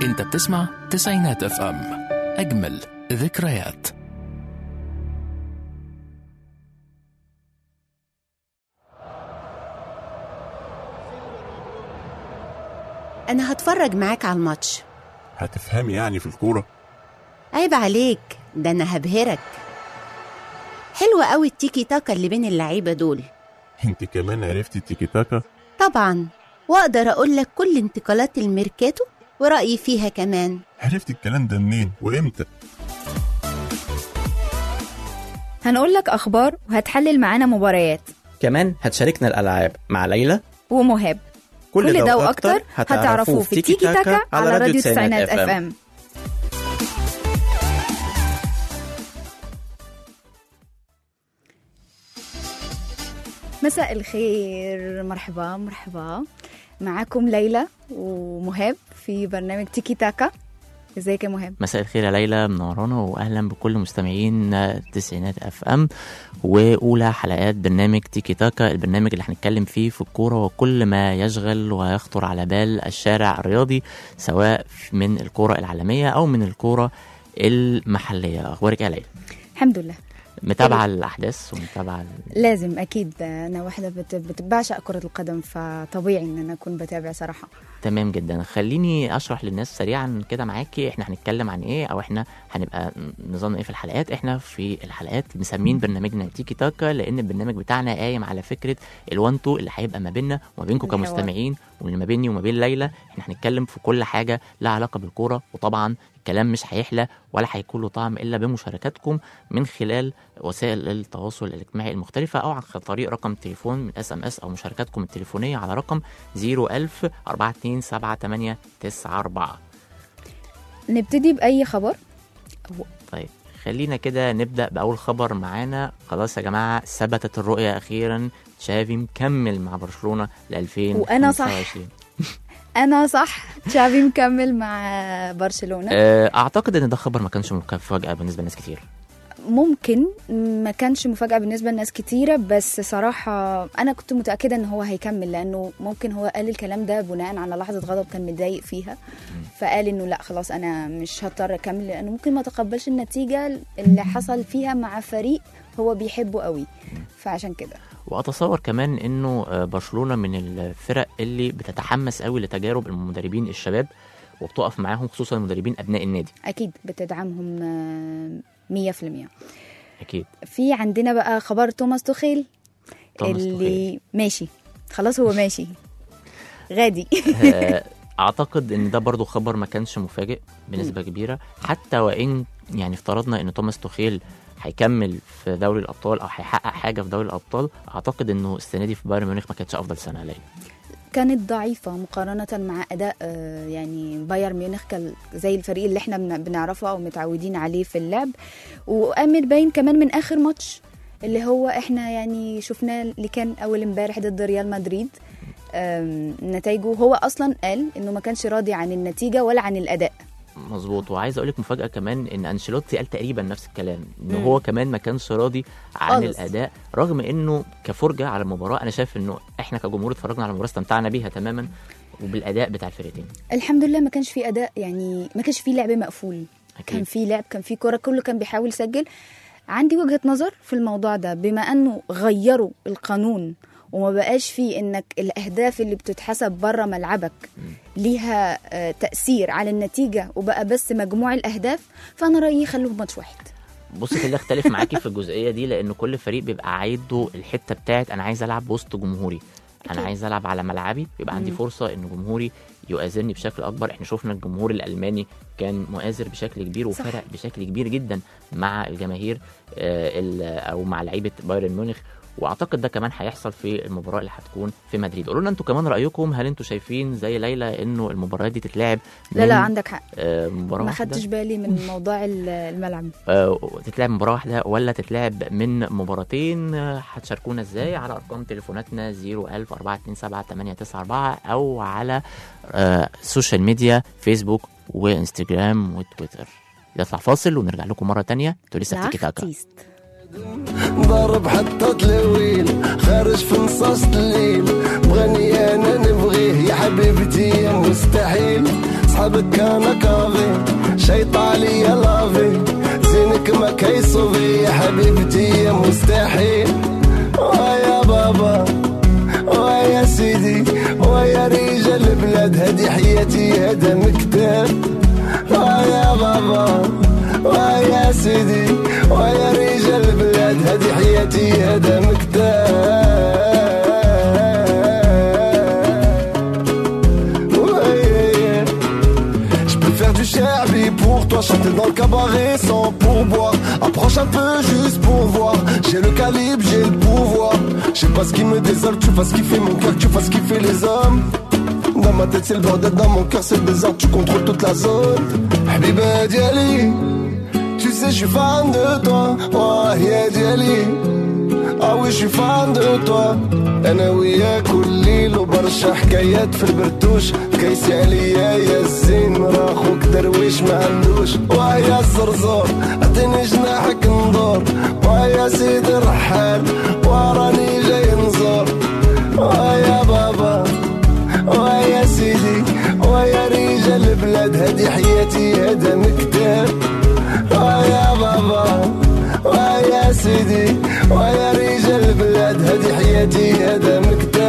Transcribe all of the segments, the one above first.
انت بتسمع تسعينات اف ام اجمل ذكريات أنا هتفرج معاك على الماتش هتفهمي يعني في الكورة عيب عليك ده أنا هبهرك حلوة قوي التيكي تاكا اللي بين اللعيبة دول انت كمان عرفتي التيكي تاكا طبعا وأقدر أقول لك كل انتقالات الميركاتو ورأيي فيها كمان عرفتي الكلام ده منين وامتى هنقول لك أخبار وهتحلل معانا مباريات كمان هتشاركنا الألعاب مع ليلى ومهاب كل ده وأكتر هتعرفوه في تيكي تاكا على راديو تسعينات اف ام مساء الخير مرحبا مرحبا معاكم ليلى ومهاب في برنامج تيكي تاكا ازيك يا مهاب مساء الخير يا ليلى منورانا واهلا بكل مستمعين تسعينات اف ام واولى حلقات برنامج تيكي تاكا البرنامج اللي هنتكلم فيه في الكوره وكل ما يشغل ويخطر على بال الشارع الرياضي سواء من الكوره العالميه او من الكوره المحليه اخبارك إيه يا ليلى الحمد لله متابعه الاحداث ومتابعه ال- لازم اكيد انا واحده بت- بت- بعشق كره القدم فطبيعي ان انا اكون بتابع صراحه تمام جدا خليني اشرح للناس سريعا كده معاكي احنا هنتكلم عن ايه او احنا هنبقى نظام ايه في الحلقات احنا في الحلقات مسمين برنامجنا تيكي تاكا لان البرنامج بتاعنا قايم على فكره الوان تو اللي هيبقى ما بيننا وما بينكم الحوار. كمستمعين واللي ما بيني وما بين ليلى احنا هنتكلم في كل حاجه لها علاقه بالكوره وطبعا الكلام مش هيحلى ولا هيكون له طعم الا بمشاركاتكم من خلال وسائل التواصل الاجتماعي المختلفه او عن طريق رقم تليفون من اس ام اس او مشاركاتكم التليفونيه على رقم 01000 427 نبتدي باي خبر طيب خلينا كده نبدا باول خبر معانا خلاص يا جماعه ثبتت الرؤيه اخيرا تشافي مكمل مع برشلونه ل 2025 وأنا صح. انا صح تشافي مكمل مع برشلونه آه، اعتقد ان ده خبر ما كانش مفاجاه بالنسبه لناس كتير ممكن ما كانش مفاجاه بالنسبه لناس كتيره بس صراحه انا كنت متاكده ان هو هيكمل لانه ممكن هو قال الكلام ده بناء على لحظه غضب كان متضايق فيها فقال انه لا خلاص انا مش هضطر اكمل لانه ممكن ما تقبلش النتيجه اللي حصل فيها مع فريق هو بيحبه قوي فعشان كده واتصور كمان انه آه، برشلونه من الفرق اللي بتتحمس قوي لتجارب المدربين الشباب وبتقف معاهم خصوصا المدربين ابناء النادي اكيد بتدعمهم آه، مية في المية اكيد في عندنا بقى خبر توماس توخيل توماس اللي ماشي خلاص هو ماشي غادي آه، اعتقد ان ده برضو خبر ما كانش مفاجئ بنسبه كبيره حتى وان يعني افترضنا ان توماس توخيل هيكمل في دوري الابطال او هيحقق حاجه في دوري الابطال اعتقد انه السنه دي في بايرن ميونخ ما كانتش افضل سنه ليه كانت ضعيفة مقارنة مع أداء آه، يعني بايرن ميونخ كال- زي الفريق اللي احنا بن- بنعرفه أو متعودين عليه في اللعب وأمر باين كمان من آخر ماتش اللي هو احنا يعني شفناه اللي كان أول امبارح ضد ريال مدريد آم، نتائجه هو أصلا قال إنه ما كانش راضي عن النتيجة ولا عن الأداء مظبوط وعايز اقول لك مفاجاه كمان ان انشيلوتي قال تقريبا نفس الكلام ان مم. هو كمان ما كانش راضي عن خالص. الاداء رغم انه كفرجه على المباراه انا شايف انه احنا كجمهور اتفرجنا على المباراه استمتعنا بيها تماما وبالاداء بتاع الفرقتين الحمد لله ما كانش في أداء يعني ما كانش في لعب مقفول كان اكيد في لعب كان في كرة كله كان بيحاول يسجل عندي وجهة نظر في الموضوع ده بما انه غيروا القانون وما بقاش فيه انك الاهداف اللي بتتحسب بره ملعبك ليها آه، تأثير على النتيجة وبقى بس مجموع الاهداف فانا رأيي يخلوه ماتش واحد بص خليني اختلف معاكي في الجزئيه دي لان كل فريق بيبقى عنده الحته بتاعت انا عايز العب وسط جمهوري انا أكيد. عايز العب على ملعبي يبقى عندي مم. فرصه ان جمهوري يؤازرني بشكل اكبر احنا شفنا الجمهور الالماني كان مؤازر بشكل كبير صح. وفرق بشكل كبير جدا مع الجماهير آه، ال- او مع لعيبه بايرن ميونخ واعتقد ده كمان هيحصل في المباراه اللي هتكون في مدريد قولوا لنا انتوا كمان رايكم هل انتوا شايفين زي ليلى انه المباراه دي تتلعب لا من، لا عندك حق آه، مباراه ما واحدة؟ خدتش بالي من موضوع ال- الملعب آه، تتلعب مباراة واحدة ولا تتلعب من مباراتين آه، هتشاركونا ازاي على ارقام تليفوناتنا 01000 427 او على آه، السوشيال ميديا فيسبوك وانستجرام وتويتر نطلع فاصل ونرجع لكم مرة تانية انتوا لسه في تيكي تاكا العكتيست ضرب حتى تلوين خارج في نصاص الليل بغني انا نبغيه يا حبيبتي يا مستحيل صحاب صاحبك كان كافي شيطالي يا لافي زينك ما كيصوفي يا حبيبتي يا مستحيل ويا بابا ويا سيدي ويا رجال البلاد هدي حياتي هذا مكتب ويا بابا ويا سيدي ويا رجال البلاد هدي حياتي هذا مكتب ويا Je peux faire du cherbi pour toi, chanter dans le cabaret sans pourboire. Approche un peu juste pour voir. J'ai le calibre, j'ai le pouvoir. Je sais pas ce qui me désole, tu fasses kiffer mon cœur, tu fasses kiffer les hommes. Dans ma tête c'est le bordel, dans mon cœur c'est le désordre, tu contrôles toute la zone. Habiba Diali, tu sais je suis fan de toi. Oh yeah Diali. Ah oui, je suis fan de toi انا وياك الليل وبرشا حكايات في البرتوش كيسي عليا يا الزين راه خوك درويش ما عندوش ويا الزرزور اعطيني جناحك ندور ويا سيدي الرحال وراني جاي نزور ويا بابا ويا سيدي ويا رجال البلاد هدي حياتي هذا مكتب ويا بابا ويا سيدي ويا رجال البلاد هدي حياتي هذا مكتب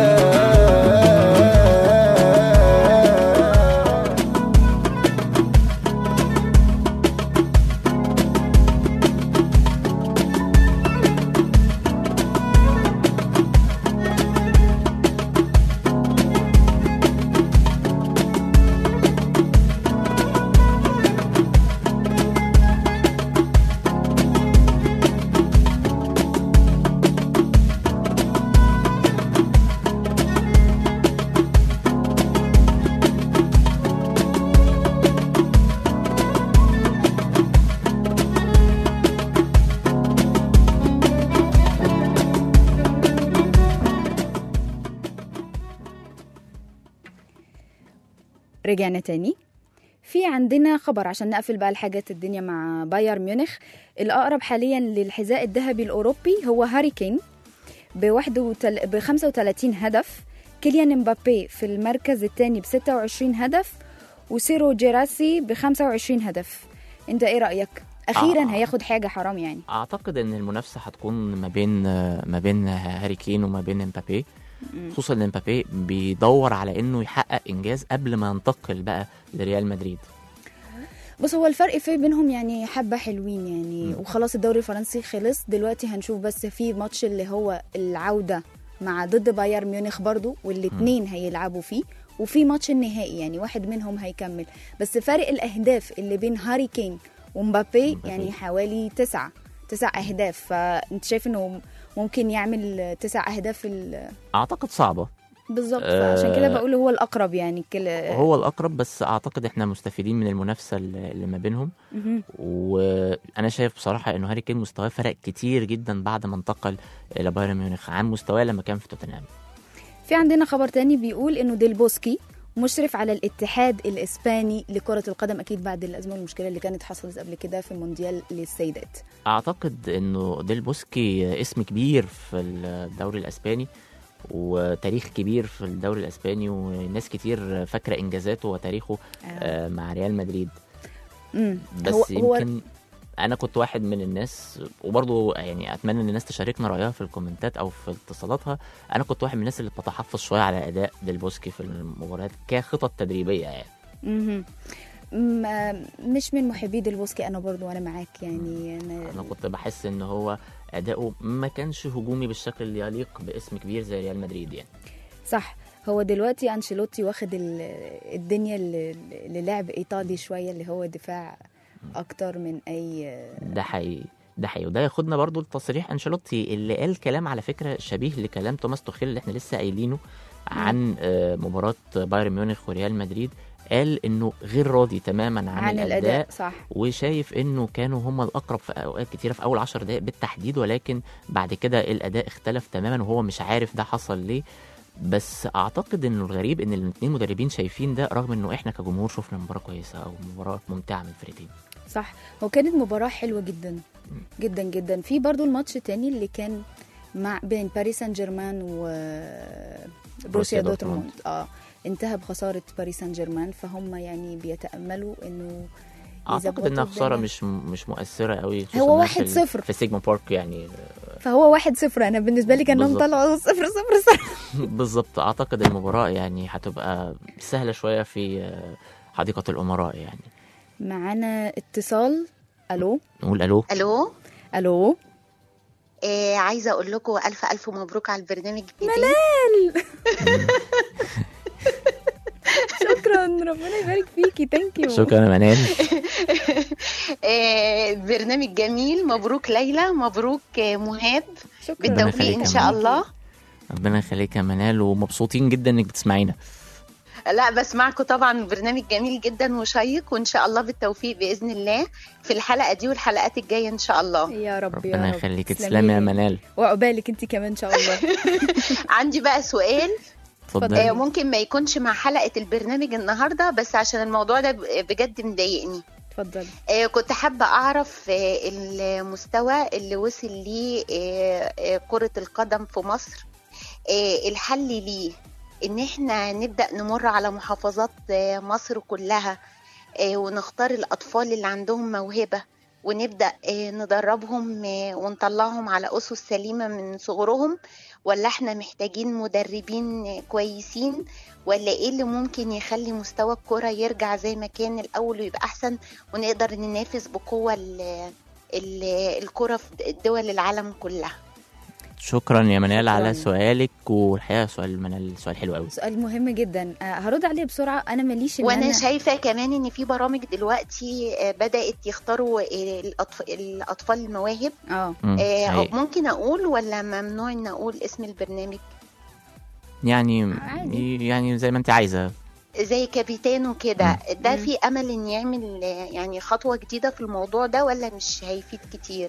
رجعنا تاني في عندنا خبر عشان نقفل بقى الحاجات الدنيا مع بايرن ميونخ الأقرب حاليا للحذاء الذهبي الأوروبي هو هاري كين ب 35 هدف كيليان مبابي في المركز الثاني ب 26 هدف وسيرو جيراسي ب 25 هدف انت ايه رأيك؟ أخيرا آه. هياخد حاجة حرام يعني اعتقد ان المنافسه هتكون ما بين ما بين هاري كين وما بين امبابي خصوصا ان امبابي بيدور على انه يحقق انجاز قبل ما ينتقل بقى لريال مدريد بص هو الفرق في بينهم يعني حبة حلوين يعني وخلاص الدوري الفرنسي خلص دلوقتي هنشوف بس في ماتش اللي هو العودة مع ضد بايرن ميونخ برضو والاتنين هيلعبوا فيه وفي ماتش النهائي يعني واحد منهم هيكمل بس فرق الأهداف اللي بين هاري كين ومبابي مبابي. يعني حوالي تسعة تسع أهداف فأنت شايف إنه ممكن يعمل تسع أهداف ال- اعتقد صعبه بالظبط آه. فعشان كده بقول هو الأقرب يعني كل هو الاقرب بس اعتقد احنا مستفيدين من المنافسه اللي اللي ما بينهم مهم. وانا شايف بصراحه انه هاري كين مستواه فرق كتير جدا بعد ما انتقل الى بايرن ميونخ عن مستواه لما كان في توتنهام في عندنا خبر تاني بيقول انه ديل بوسكي مشرف على الاتحاد الاسباني لكرة القدم اكيد بعد الازمة والمشكلة اللي كانت حصلت قبل كده في مونديال للسيدات اعتقد انه ديل بوسكي اسم كبير في الدوري الاسباني وتاريخ كبير في الدوري الاسباني وناس كتير فاكره انجازاته وتاريخه آه، مع ريال مدريد امم بس هو هو يمكن انا كنت واحد من الناس وبرضه يعني اتمنى ان الناس تشاركنا رايها في الكومنتات او في اتصالاتها انا كنت واحد من الناس اللي بتتحفظ شويه على اداء ديل بوسكي في المباريات كخطط تدريبيه يعني مهم. م- مش من محبي ديل بوسكي انا برضو وانا معاك يعني انا انا كنت بحس ان هو اداؤه ما كانش هجومي بالشكل اللي يليق باسم كبير زي ريال مدريد يعني صح هو دلوقتي انشيلوتي واخد ال- الدنيا ل- للعب ايطالي شويه اللي هو دفاع اكتر من اي ده حقيقي ده حقيقي وده ياخدنا برضو لتصريح انشيلوتي اللي قال كلام على فكره شبيه لكلام توماس توخيل اللي احنا لسه قايلينه عن آه، مباراه بايرن ميونخ وريال مدريد قال انه غير راضي تماما عن, عن الاداء صح وشايف انه كانوا هم الاقرب في اوقات كتيره في اول عشر دقائق بالتحديد ولكن بعد كده الاداء اختلف تماما وهو مش عارف ده حصل ليه بس اعتقد انه الغريب ان الاثنين مدربين شايفين ده رغم انه احنا كجمهور شفنا مباراه كويسه او مباراه ممتعه من الفريقين صح هو كانت مباراة حلوة جدا جدا جدا في برضو الماتش التاني اللي كان مع بين باريس سان جيرمان و بروسيا بروسيا دورتموند. دورتموند اه انتهى بخساره باريس سان جيرمان فهم يعني بيتاملوا انه اعتقد يظبطوا انها خساره الدنيا. مش مش مؤثره قوي خصوصاً هو إنها في ال- 1-0. في سيجما بارك يعني فهو واحد صفر انا بالنسبه لي كانهم بالظبط. طلعوا صفر صفر صفر بالظبط اعتقد المباراه يعني هتبقى سهله شويه في آه، حديقه الامراء يعني معانا اتصال الو نقول الو الو الو آه عايزه اقول لكم الف الف مبروك على البرنامج الجديد شكرا ربنا يبارك فيكي ثانك يو شكرا يا منال آه برنامج جميل مبروك ليلى مبروك آه مهاب شكرا بالتوفيق يخليك ان يا شاء منال. الله ربنا يخليك يا منال ومبسوطين جدا انك بتسمعينا لا بسمعكم طبعا برنامج جميل جدا وشيق وان شاء الله بالتوفيق باذن الله في الحلقه دي والحلقات الجايه ان شاء الله يا رب يا ربنا رب يخليك تسلمي تسلمي يا لي. منال وعقبالك انت كمان ان شاء الله عندي بقى سؤال آه اتفضلي ممكن ما يكونش مع حلقه البرنامج النهارده بس عشان الموضوع ده بجد مضايقني اتفضلي آه، كنت حابة أعرف آه، المستوى اللي وصل ليه آه، آه، كرة القدم في مصر آه، الحل ليه إن إحنا نبدأ نمر على محافظات آه، مصر كلها آه، ونختار الأطفال اللي عندهم موهبة ونبدأ آه، ندربهم آه، ونطلعهم على أسس سليمة من صغرهم ولا إحنا محتاجين مدربين آه، كويسين ولا إيه اللي ممكن يخلي مستوى الكرة يرجع زي ما كان الأول ويبقى أحسن ونقدر ننافس بقوة ال- ال- الكرة في دول العالم كلها شكرا يا منال على شكراً. سؤالك والحقيقه سؤال منال سؤال حلو قوي سؤال مهم جدا آه، هرد عليه بسرعه انا ماليش ان وانا أنا... شايفه كمان ان في برامج دلوقتي آه، بدات يختاروا آه، الأطف- الاطفال المواهب اه مم، آه، حقيقي. ممكن اقول ولا ممنوع ان اقول اسم البرنامج يعني عادي. يعني زي ما انت عايزه زي كابيتان وكده ده مم. في امل ان يعمل آه، يعني خطوه جديده في الموضوع ده ولا مش هيفيد كتير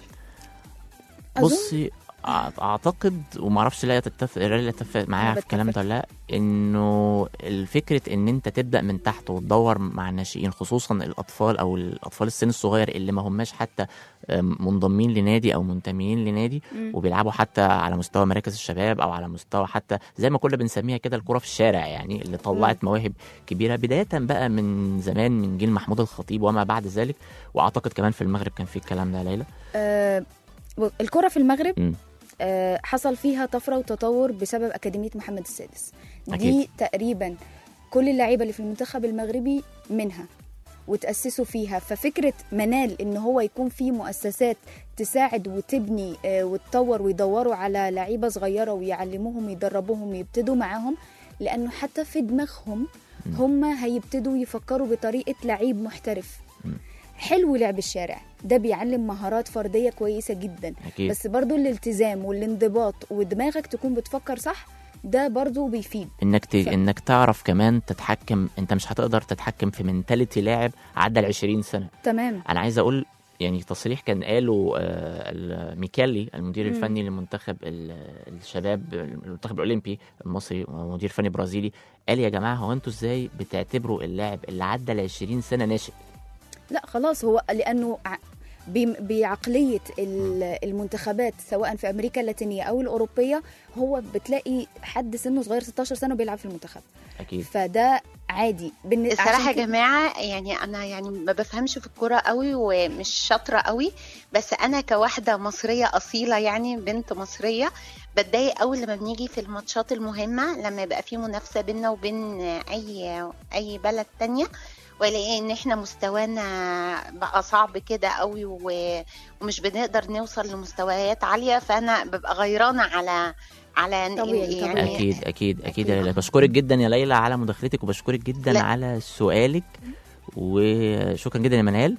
أظن- بصي أع- اعتقد وما اعرفش لا تتفق لا تتفق معايا في الكلام ده ولا لا انه الفكره ان انت تبدا من تحت وتدور مع الناشئين خصوصا الاطفال او الاطفال السن الصغير اللي ما هماش حتى أم، منضمين لنادي او منتميين لنادي مم. وبيلعبوا حتى على مستوى مراكز الشباب او على مستوى حتى زي ما كنا بنسميها كده الكره في الشارع يعني اللي طلعت مواهب كبيره بدايه بقى من زمان من جيل محمود الخطيب وما بعد ذلك واعتقد كمان في المغرب كان في الكلام ده يا ليلى آه، الكرة في المغرب مم. آه، حصل فيها طفرة وتطور بسبب أكاديمية محمد السادس دي أكيد. تقريبا كل اللعيبة اللي في المنتخب المغربي منها وتأسسوا فيها ففكرة منال إن هو يكون في مؤسسات تساعد وتبني آه، وتطور ويدوروا على لعيبة صغيرة ويعلموهم ويدربوهم ويبتدوا معاهم لأنه حتى في دماغهم هم هيبتدوا يفكروا بطريقة لعيب محترف حلو لعب الشارع ده بيعلم مهارات فردية كويسة جدا اكيد بس برضو الالتزام والانضباط ودماغك تكون بتفكر صح ده برضو بيفيد انك ت... ف- انك تعرف كمان تتحكم انت مش هتقدر تتحكم في منتاليتي لاعب عدى ال 20 سنه تمام انا عايز اقول يعني تصريح كان قاله آه، ال- ميكالي المدير مم. الفني لمنتخب ال- الشباب المنتخب الاولمبي المصري ومدير فني برازيلي قال يا جماعه هو انتوا ازاي بتعتبروا اللاعب اللي عدى ال 20 سنه ناشئ لا خلاص هو لانه ع- بم- بعقليه ال- المنتخبات سواء في امريكا اللاتينيه او الاوروبيه هو بتلاقي حد سنه صغير 16 سنه بيلعب في المنتخب اكيد فده عادي بالن- الصراحه عشان يا كده- جماعه يعني انا يعني ما بفهمش في الكوره قوي ومش شاطره قوي بس انا كواحده مصريه اصيله يعني بنت مصريه بتضايق قوي لما بنيجي في الماتشات المهمه لما يبقى في منافسه بيننا وبين اي اي بلد تانية والاقي ان احنا مستوانا بقى صعب كده قوي و- ومش بنقدر نوصل لمستويات عاليه فانا ببقى غيرانه على على طبيعي، يعني طبيعي. اكيد اكيد اكيد يا ليلى بشكرك جدا يا ليلى على مداخلتك وبشكرك جدا لا. على سؤالك وشكرا جدا يا منال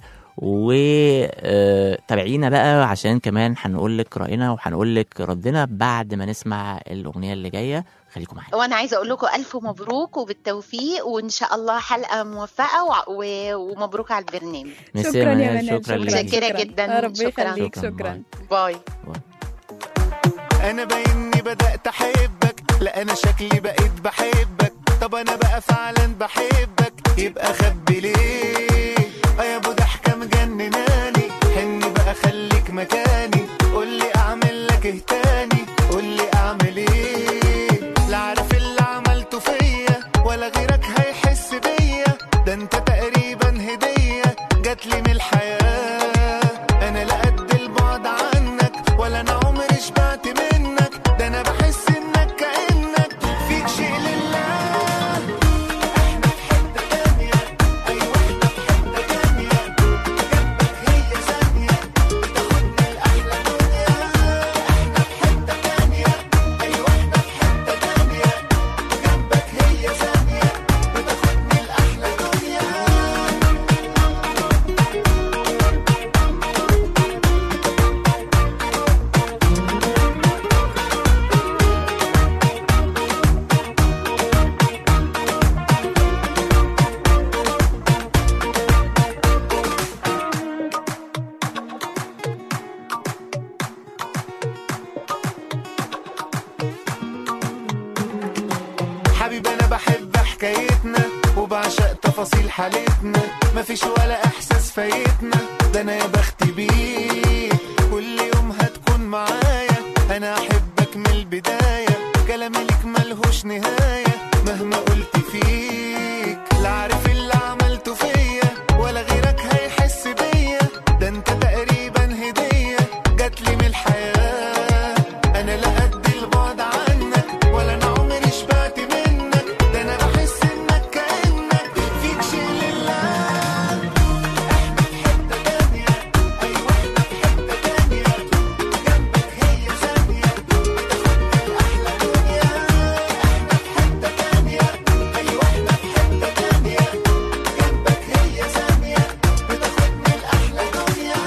وتابعينا بقى عشان كمان هنقول لك راينا وهنقول لك ردنا بعد ما نسمع الاغنيه اللي جايه خليكم معانا وانا عايزه اقول لكم الف مبروك وبالتوفيق وان شاء الله حلقه موفقه وع- و- ومبروك على البرنامج ميرسي شكرا يا منال شكرا شكرا ليكي. متشكرة جداً. آه، ربنا شكراً. يخليك شكراً. شكرا باي انا بايني بدأت احبك لا انا شكلي بقيت بحبك طب انا بقى فعلا بحبك يبقى خبي ليه اه يا ابو ضحكه مجنناني حني بقى خليك مكاني قولي اعمل لك ايه تاني قولي بحب حكايتنا وبعشق تفاصيل حالتنا مفيش ولا احساس فايتنا ده انا يا بختي بيك كل يوم هتكون معايا انا احبك من البدايه كلامي ليك ملهوش نهايه مهما قلت فيك لا عارف اللي عملته فيا ولا غيرك هيحس بيا ده انت تقريبا هديه جاتلي من الحياه انا لا قد البعد عنك ولا انا عمري شبعت منك ده انا بحس انك كانك فيك شيء لله احنا في حته تانيه ايوه احنا في حته تانيه جنبك هي ثانيه بتاخدني لاحلى دنيا احنا في حته تانيه ايوه احنا في حته تانيه جنبك هي ثانيه بتاخدني لاحلى دنيا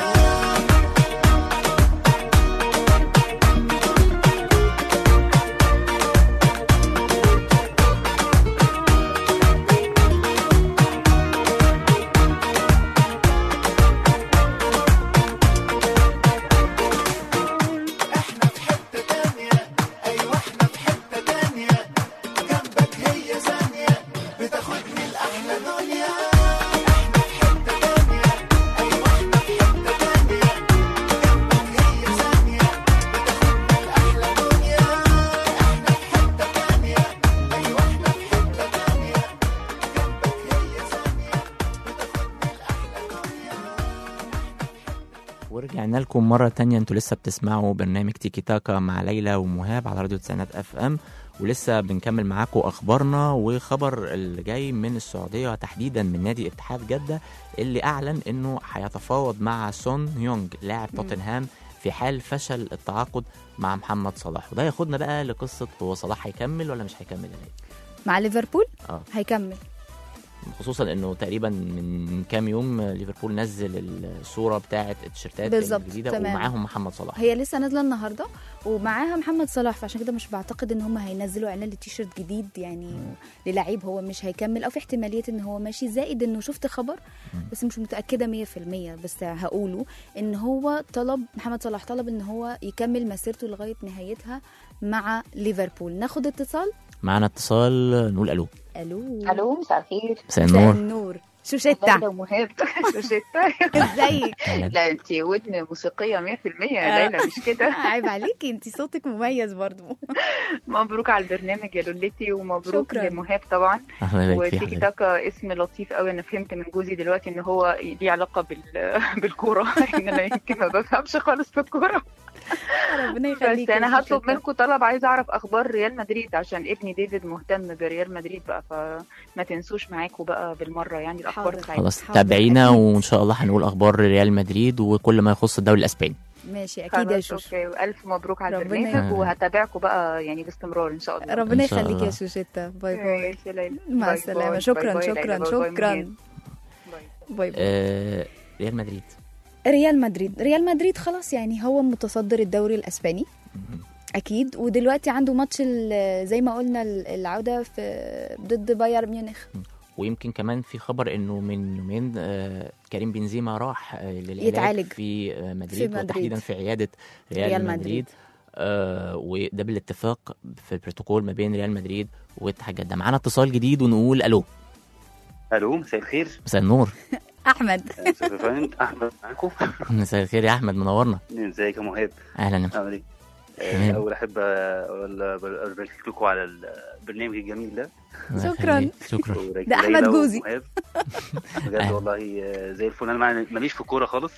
احنا في حتة تانية ايوه احنا في حتة تانية جنبك هي ثانية بتاخدني لأحلى دنيا احنا في حتة تانية ايوه احنا في حتة تانية جنبك هي ثانية بتاخدني لأحلى دنيا احنا في حتة تانية ايوه احنا في حتة تانية جنبك هي ثانية بتاخدني لأحلى دنيا ورجعنا لكم مرة تانية انتوا لسه بتسمعوا برنامج تيكي تاكا مع ليلى ومهاب على راديو تسعينات اف ام ولسه بنكمل معاكم اخبارنا وخبر اللي جاي من السعودية تحديدا من نادي اتحاد جدة اللي اعلن انه هيتفاوض مع سون يونغ لاعب توتنهام في حال فشل التعاقد مع محمد صلاح وده ياخدنا بقى لقصة هو صلاح هيكمل ولا مش هيكمل يا ليلى؟ مع ليفربول اه هيكمل خصوصا انه تقريبا من كام يوم ليفربول نزل الصوره بتاعه التيشيرتات بالظبط، الجديده تمام. ومعاهم محمد صلاح هي لسه نازله النهارده ومعاها محمد صلاح فعشان كده مش بعتقد ان هم هينزلوا اعلان لتيشيرت جديد يعني للعيب هو مش هيكمل او في احتماليه ان هو ماشي زائد انه شفت خبر بس مش متاكده 100% بس هقوله ان هو طلب محمد صلاح طلب ان هو يكمل مسيرته لغايه نهايتها مع ليفربول ناخد اتصال معانا اتصال نقول الو الو الو مساء الخير مساء مساء النور النور شوشتة ليلى ومهاب شوشتة ازيك أهلاً. لا انت ودن موسيقيه 100% يا ليلى مش كده عيب عليكي انت صوتك مميز برضو مبروك على البرنامج يا لولتي ومبروك شكراً. لمهاب طبعا اهلا يبارك فيك وتيكي حضرتك. تاكا اسم لطيف قوي انا فهمت من جوزي دلوقتي ان هو ليه علاقه بال... بالكوره ان انا يمكن ما بفهمش خالص في الكوره ربنا بس يخليك يا انا هطلب شوشتة. منكم طلب عايز اعرف اخبار ريال مدريد عشان ابني ديفيد مهتم بريال مدريد بقى فما تنسوش معاكم بقى بالمره يعني الاخبار حاضر. بتاعتكم خلاص حاضر، تابعينا أكيد. وان شاء الله هنقول اخبار ريال مدريد وكل ما يخص الدوري الاسباني ماشي اكيد يا خلاص شوش اوكي الف مبروك على ربنا البرنامج يخليك. وهتابعكم بقى يعني باستمرار ان شاء الله ربنا إن شاء يخليك يا الله. شوشتة باي باي ماشي يا ليلى. مع باي السلامة باي. شكرا باي باي شكرا ليلى. باي باي شكرا مهاب. باي. باي باي آه ريال مدريد ريال مدريد ريال مدريد خلاص يعني هو متصدر الدوري الاسباني اكيد ودلوقتي عنده ماتش ال- زي ما قلنا ال- العوده في ضد بايرن ميونخ ويمكن كمان في خبر انه من يومين آه كريم بنزيما راح آه للعلاج يتعالج. في آه مدريد, في مدريد. وتحديدا في عياده ريال, ريال مدريد, مدريد. آه وده بالاتفاق في البروتوكول ما بين ريال مدريد واتحاد جده معانا اتصال جديد ونقول الو الو مساء الخير مساء النور احمد استاذ فهمت احمد معاكم مساء الخير يا احمد منورنا ازيك يا مهاب اهلا عامل ايه؟ تمام. آه، اول احب اقول ابارك لكم على البرنامج الجميل ده الله شكراً. يخليك. شكرا وبارك ده أحمد ليلى جوزي. ومهاب. بجد أهلا. والله آه، زي الفل انا مع- ماليش في الكوره خالص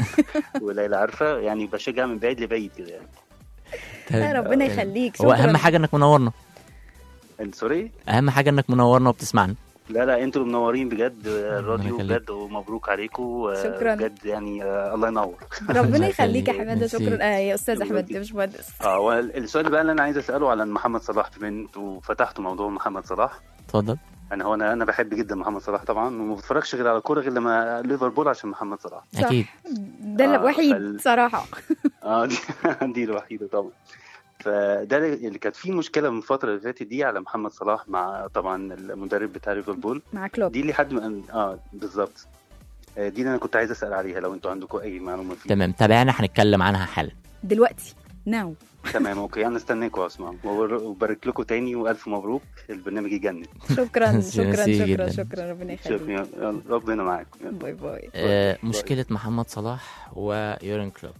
وليلى عارفه يعني بشجع من بعيد لبعيد كده يعني لا، ربنا تمام. يخليك هو شكرا اهم حاجه انك منورنا انت سوري اهم حاجه انك منورنا وبتسمعنا لا لا انتوا اللي منورين بجد آه، الراديو يخليك. بجد ومبروك عليكم آه، شكراً. بجد يعني آه، الله ينور ربنا الله يخليك يا يخليك. حماده ميرسي. شكرا آه يا استاذ شكراً احمد جداً. يا باشمهندس اه والسؤال بقى اللي انا عايز اساله على محمد صلاح بما ان انتوا فتحتوا موضوع محمد صلاح اتفضل انا هو انا انا بحب جدا محمد صلاح طبعا وما بتفرجش غير على الكوره غير لما ليفربول عشان محمد صلاح صح. اكيد ده آه، الوحيد فال- صراحه اه دي, دي الوحيده طبعا فده اللي كانت في مشكله من الفتره اللي فاتت دي على محمد صلاح مع طبعا المدرب بتاع ليفربول مع كلوب دي اللي حد ما اه بالظبط آه، دي اللي انا كنت عايز اسال عليها لو انتوا عندكم اي معلومه فيها تمام تابعنا هنتكلم عنها حالا دلوقتي ناو تمام اوكي انا استناكم اسمع وبارك لكم تاني والف مبروك البرنامج يجنن شكرا ميرسي شكرا جداً. شكرا شكرا ربنا شكرا يخليك يلا، ربنا معاك يلا. باي باي آه، مشكلة محمد صلاح ويورين كلوب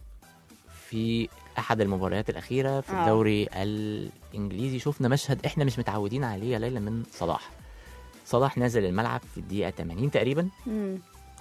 في أحد المباريات الأخيرة في آه. الدوري الإنجليزي شفنا مشهد إحنا مش متعودين عليه يا ليلى من صلاح صلاح نازل الملعب في الدقيقة 80 تقريبا مم.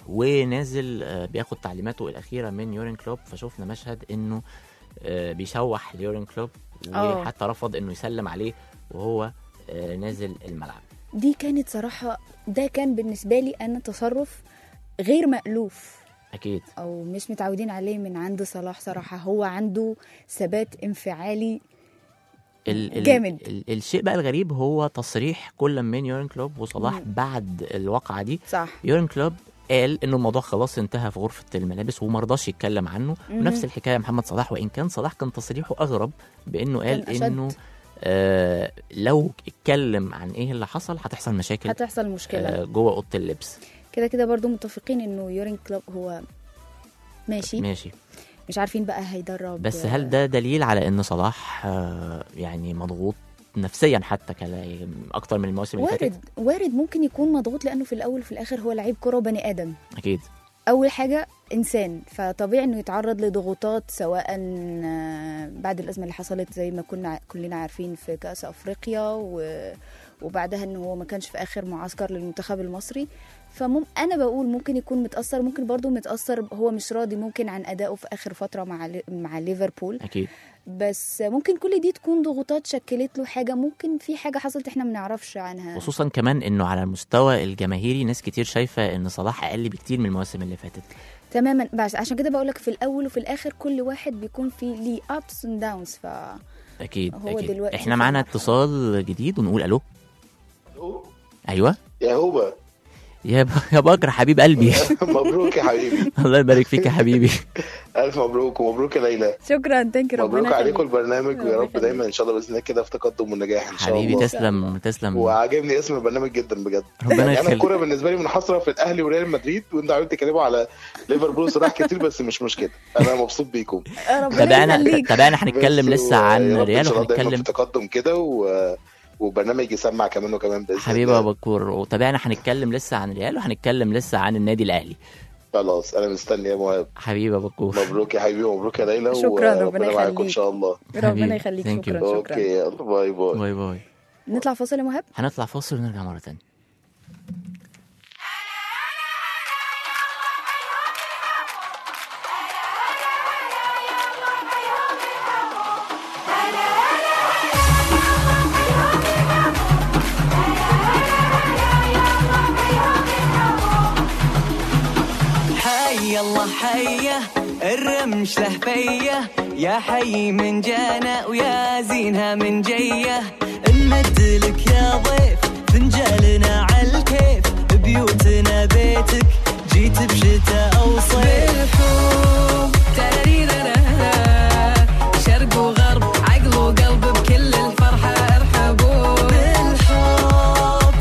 ونازل آه، بياخد تعليماته الأخيرة من يورين كلوب فشوفنا مشهد إنه آه، بيشوح ليورين كلوب آه. وحتى رفض إنه يسلم عليه وهو آه، نازل الملعب دي كانت صراحة ده كان بالنسبة لي أنا تصرف غير مألوف أكيد أو مش متعودين عليه من عند صلاح صراحة هو عنده ثبات انفعالي ال ال جامد. ال الشيء بقى الغريب هو تصريح كل من يورين كلوب وصلاح مم. بعد الواقعة دي صح يورين كلوب قال انه الموضوع خلاص انتهى في غرفه الملابس وما رضاش يتكلم عنه مهم. ونفس الحكايه محمد صلاح وان كان صلاح كان تصريحه اغرب بانه قال كان أشد. انه آه لو اتكلم عن ايه اللي حصل هتحصل مشاكل هتحصل مشكلة آه جوه اوضه اللبس كده كده برضو متفقين إنه يورين كلوب هو ماشي ماشي مش عارفين بقى هيدرب بس هل ده دليل على ان صلاح آه يعني مضغوط نفسيا حتى كلا اكتر من المواسم اللي فاتت وارد وارد ممكن يكون مضغوط لأنه في الأول وفي الآخر هو لعيب كرة وبني آدم اكيد اول حاجه انسان فطبيعي انه يتعرض لضغوطات سواء آه، بعد الازمه اللي حصلت زي ما كنا كلنا عارفين في كاس افريقيا و- وبعدها انه هو ما كانش في اخر معسكر للمنتخب المصري فمم انا بقول ممكن يكون متاثر ممكن برضو متاثر هو مش راضي ممكن عن ادائه في اخر فتره مع لي- مع ليفربول اكيد بس ممكن كل دي تكون ضغوطات شكلت له حاجه ممكن في حاجه حصلت احنا ما نعرفش عنها خصوصا كمان انه على المستوى الجماهيري ناس كتير شايفه ان صلاح اقل بكتير من المواسم اللي فاتت تماما بس عشان كده بقول لك في الاول وفي الاخر كل واحد بيكون فيه ليه ابس اند داونز ف اكيد هو اكيد دلوقتي احنا في معانا المرحلة. اتصال جديد ونقول الو ايوه يا هوبا يا ب... يا بكر حبيب قلبي مبروك يا حبيبي الله يبارك فيك يا حبيبي الف مبروك ومبروك يا ليلى شكرا ثانك ربنا مبروك عليكم يخليك. البرنامج ويا ربنا رب يخليك. دايما ان شاء الله باذن الله كده في تقدم ونجاح ان شاء حبيبي الله تسلم تسلم وعجبني اسم البرنامج جدا بجد ربنا يعني انا يخليك. الكوره بالنسبه لي منحصره في الاهلي وريال مدريد وانتوا عمالين تتكلموا على ليفربول صراحه كتير بس مش مشكله انا مبسوط بيكم ربنا تابعنا يخليك تابعنا هنتكلم بس لسه و- عن يا رب ريال ان شاء الله دايما وهنتكلم في تقدم كده و... وبرنامج يسمع كمان وكمان باذن حبيبي يا الله بكور وتابعنا هنتكلم لسه عن ريال وهنتكلم لسه عن النادي الاهلي خلاص انا مستني يا مهاب حبيبي يا بكور مبروك يا حبيبي ومبروك يا ليلى شكراً، ربنا وربنا معاكم ان يخليك. شاء الله ربنا حبيبي. يخليك Thank you. شكرا شكرا اوكي يلا باي باي باي باي نطلع فاصل يا مهاب هنطلع فاصل ونرجع مره تانية حي الله حيه الرمش له فيه يا حي من جانا ويا زينها من جيه نمد لك يا ضيف فنجالنا عالكيف بيوتنا بيتك جيت بشتاء او صيف بالحب شرق وغرب عقل وقلب بكل الفرحة ارحبوا بالحب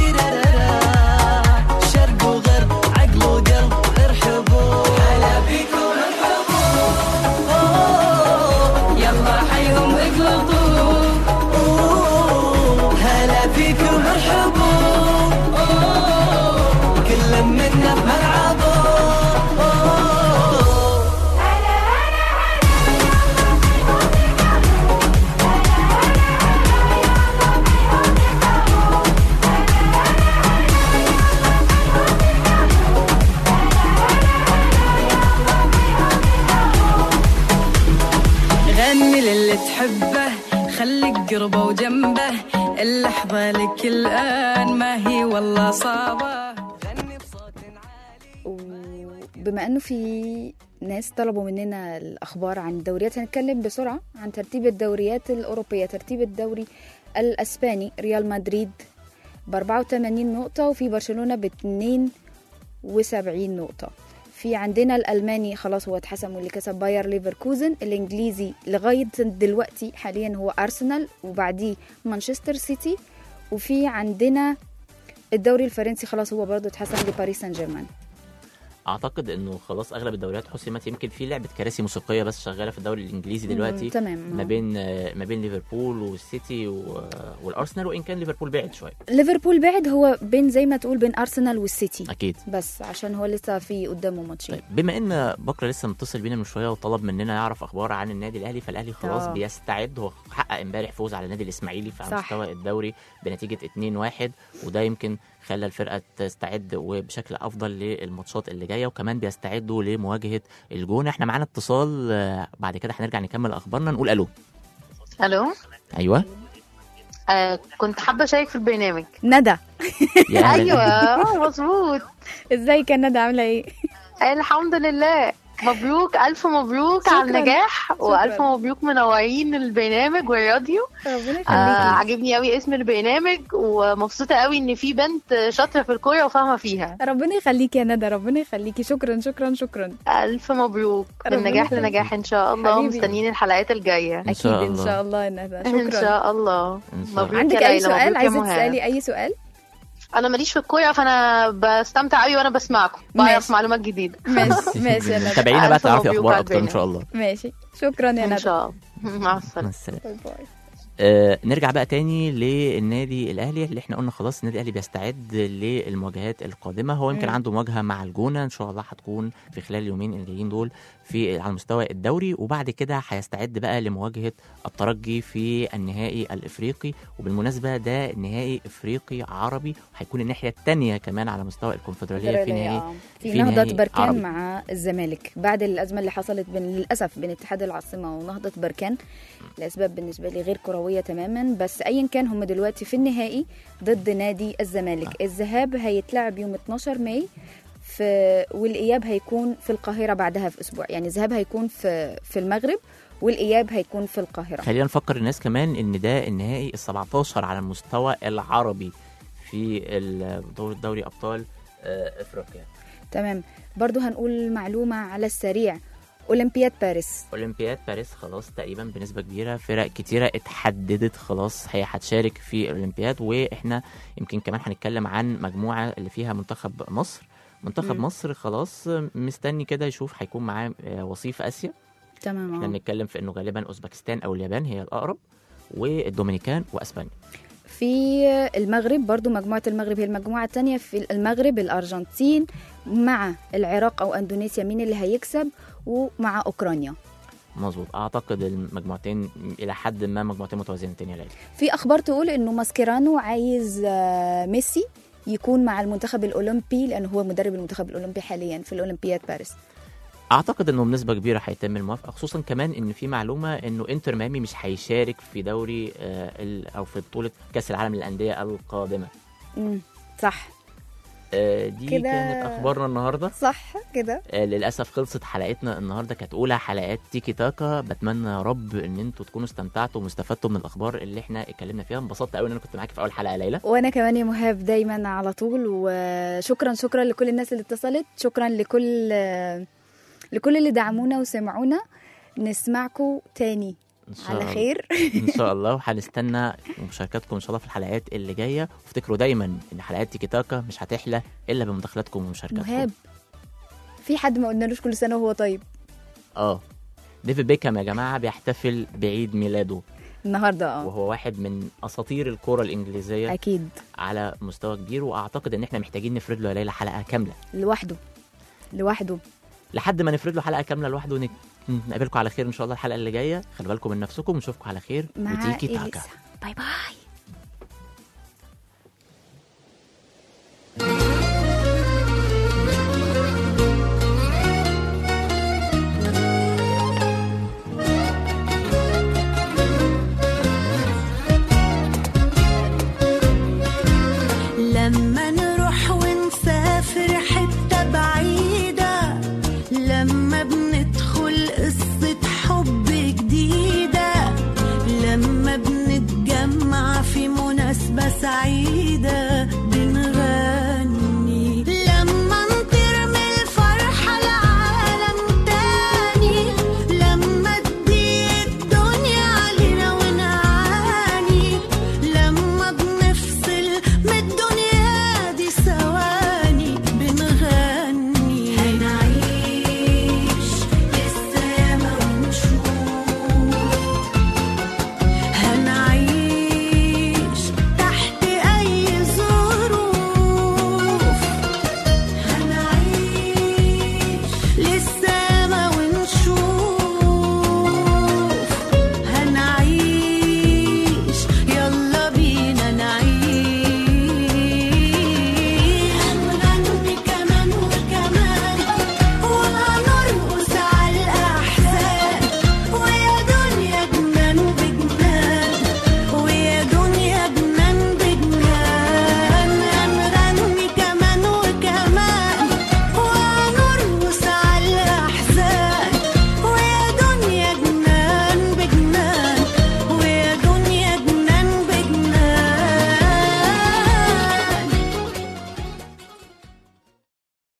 شرق وغرب عقل وقلب ارحبوا هلا بيكم ارحبوا أوه، يلا حيهم اقلطوا أوه، هلا فيكم ارحبوا أوه، كل منا بملعبه أوه. غني للي تحبه خليك قربه وجنبه اللحظة لك الآن ما هي والله صعبة غني بصوت عالي وبما انه في ناس طلبوا مننا الاخبار عن الدوريات هنتكلم بسرعه عن ترتيب الدوريات الاوروبيه ترتيب الدوري الاسباني ريال مدريد ب 84 نقطه وفي برشلونه ب 72 نقطه في عندنا الالماني خلاص هو اتحسم واللي كسب باير ليفركوزن الانجليزي لغايه دلوقتي حاليا هو ارسنال وبعديه مانشستر سيتي وفي عندنا الدوري الفرنسي خلاص هو برضه اتحسم لباريس سان جيرمان اعتقد انه خلاص اغلب الدوريات حسمت يمكن في لعبه كراسي موسيقيه بس شغاله في الدوري الانجليزي دلوقتي مم، تمام ما بين آه، ما بين ليفربول والسيتي و- والارسنال وان كان ليفربول بعد شويه ليفربول بعد هو بين زي ما تقول بين ارسنال والسيتي اكيد بس عشان هو لسه في قدامه ماتشين طيب بما ان بكره لسه متصل بينا من شويه وطلب مننا يعرف اخبار عن النادي الاهلي فالاهلي خلاص آه. بيستعد هو حقق امبارح فوز على النادي الاسماعيلي في على صح. مستوى الدوري بنتيجه 2-1 وده يمكن خلى الفرقه تستعد وبشكل افضل للماتشات اللي جايه وكمان بيستعدوا لمواجهه الجونه احنا معانا اتصال آه، بعد كده هنرجع نكمل اخبارنا نقول الو الو ايوه آه كنت حابه اشارك في البرنامج ندى يا أهلا. ايوه آه، مظبوط ازيك يا ندى عامله ايه الحمد لله مبروك الف مبروك على شكراً. النجاح شكراً. والف مبروك منورين البرنامج والراديو ربنا آه يخليكي عجبني قوي اسم البرنامج ومبسوطه قوي ان في بنت شاطره في الكوره وفاهمه فيها ربنا يخليكي يا ندى ربنا يخليكي شكرا شكرا شكرا الف مبروك ربنا من نجاح يخليك. لنجاح ان شاء الله حبيبي. مستنيين الحلقات الجايه إن اكيد شاء ان الله. شاء الله يا ندى ان شكرا شاء الله إن شاء الله. مبروك عندك يا اي ليلى، سؤال مبروك يا عايزه مهاب. تسالي اي سؤال انا ماليش في الكوره فانا بستمتع قوي وانا بسمعكم بعرف ماشي. معلومات جديده ماشي ماشي يا ندى تابعينا بقى ألف تعرفي مبروك اخبار على اكتر ان شاء الله ماشي شكرا يا ان ندى شاء الله مع مع السلامه السلامه باي باي آه نرجع بقى تاني للنادي الاهلي اللي احنا قلنا خلاص النادي الاهلي بيستعد للمواجهات القادمه هو يمكن مم. عنده مواجهه مع الجونه ان شاء الله هتكون في خلال اليومين اللي جايين دول في على مستوى الدوري وبعد كده هيستعد بقى لمواجهه الترجي في النهائي الافريقي وبالمناسبه ده نهائي افريقي عربي وهيكون الناحيه الثانيه كمان على مستوى الكونفدراليه في نهائي آه. في في نهضة نهائي بركان عربي. مع الزمالك بعد الأزمة اللي حصلت بين للأسف بين اتحاد العاصمة ونهضة بركان لأسباب بالنسبة لي غير كروية تماما بس أيا كان هم دلوقتي في النهائي ضد نادي الزمالك الذهاب هيتلعب يوم 12 ماي في والإياب هيكون في القاهرة بعدها في أسبوع يعني الذهاب هيكون في في المغرب والإياب هيكون في القاهرة خلينا نفكر الناس كمان ان ده النهائي ال 17 على المستوى العربي في ال- دور دوري ابطال آه، افريقيا تمام برضو هنقول معلومة على السريع أولمبياد باريس اولمبياد باريس خلاص تقريبا بنسبه كبيره فرق كتيره اتحددت خلاص هي هتشارك في الاولمبياد واحنا يمكن كمان هنتكلم عن مجموعه اللي فيها منتخب مصر منتخب مم. مصر خلاص مستني كده يشوف هيكون معاه آه، وصيف اسيا تمام احنا آه. بنتكلم في انه غالبا اوزبكستان او اليابان هي الاقرب والدومينيكان واسبانيا في المغرب برضو مجموعة المغرب هي المجموعة الثانية في المغرب الأرجنتين مع العراق أو أندونيسيا مين اللي هيكسب ومع أوكرانيا مظبوط اعتقد المجموعتين الى حد ما مجموعتين متوازنتين يا ليلى في أخبار تقول إنه ماسكيرانو عايز آه، ميسي يكون مع المنتخب الأولمبي لأنه هو مدرب المنتخب الأولمبي حاليا في الأولمبياد باريس اعتقد انه بنسبه كبيره هيتم الموافقه خصوصا كمان ان في معلومه انه انتر ميامي مش هيشارك في دوري آه، ال- او في بطوله كاس العالم للانديه القادمه مم. صح آه، دي كده- كانت اخبارنا النهارده صح كده آه، للاسف خلصت حلقتنا النهارده كانت اولى حلقات تيكي تاكا بتمنى يا رب ان انتوا تكونوا استمتعتوا واستفدتوا من الاخبار اللي احنا اتكلمنا فيها انبسطت قوي ان انا كنت معاكي في اول حلقه يا ليلى وانا كمان يا مهاب دايما على طول وشكرا شكرا لكل الناس اللي اتصلت شكرا لكل لكل اللي دعمونا وسمعونا نسمعكم تاني ان شاء على الله خير ان شاء الله وهنستنى مشاركاتكم ان شاء الله في الحلقات اللي جايه وافتكروا دايما ان حلقات تيكي تاكا مش هتحلى الا بمداخلاتكم ومشاركاتكم مهاب في حد ما قلنالوش كل سنه وهو طيب اه ديفيد بيكهام يا جماعه بيحتفل بعيد ميلاده النهارده اه وهو واحد من اساطير الكره الانجليزيه اكيد على مستوى كبير واعتقد ان احنا محتاجين نفرد له يا ليلى حلقه كامله لوحده لوحده لحد ما نفرد له حلقه كامله لوحده ونك... نقابلكم على خير ان شاء الله الحلقه اللي جايه خلي بالكم من نفسكم ونشوفكم على خير مع وتيكي تاكا إليسا باي باي